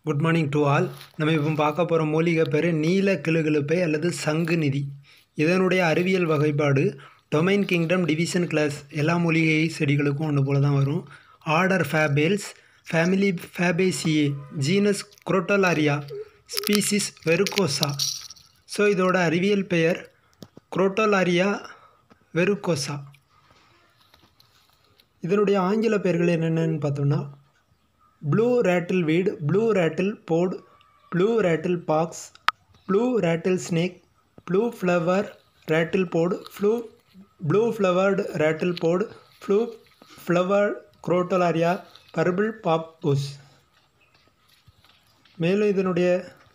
Good morning to all நம்ம இப்போ பார்க்க போகிற மூலிகை பேர் நீல கிளுகிழுப்பை அல்லது சங்கு நிதி இதனுடைய அறிவியல் வகைப்பாடு டொமைன் கிங்டம் டிவிஷன் கிளாஸ் எல்லா மூலிகை செடிகளுக்கும் ஒன்று போல தான் வரும் order Fabales family Fabaceae genus Crotalaria species verrucosa so இதோட அறிவியல் பெயர் குரோட்டோலாரியா வெருகோசா இதனுடைய ஆங்கில பெயர்கள் என்னென்னு பார்த்தோம்னா ப்ளூ ரேட்டில் weed blue rattle pod blue rattle box blue rattle snake blue flower rattle pod blue blue flowered rattle pod blue flower Crotalaria purple papoose மேலும் இதனுடைய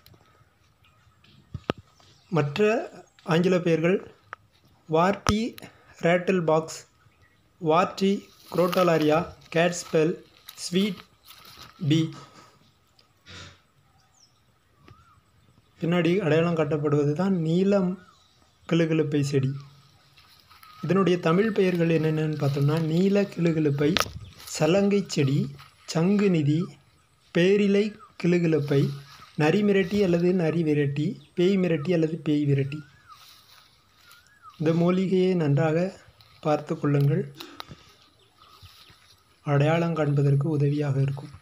மற்ற ஆங்கில பெயர்கள் warty rattle box warty Crotalaria cat's bell sweet pea பின்னாடி அடையாளம் காட்டப்படுவது தான் நீலம் கிளுகிழுப்பை செடி இதனுடைய தமிழ் பெயர்கள் என்னென்னு பார்த்தோம்னா நீல கிளுகிழுப்பை சலங்கை செடி சங்கு நிதி பேரிலை கிளுகிழுப்பை நரி மிரட்டி அல்லது நரி விரட்டி பேய் மிரட்டி அல்லது பேய் விரட்டி இந்த மூலிகையை நன்றாக பார்த்து கொள்ளுங்கள் அடையாளம் காண்பதற்கு உதவியாக இருக்கும்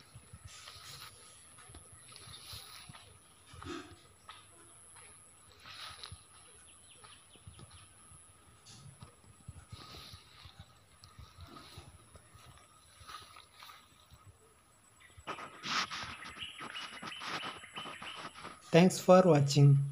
Thanks for watching.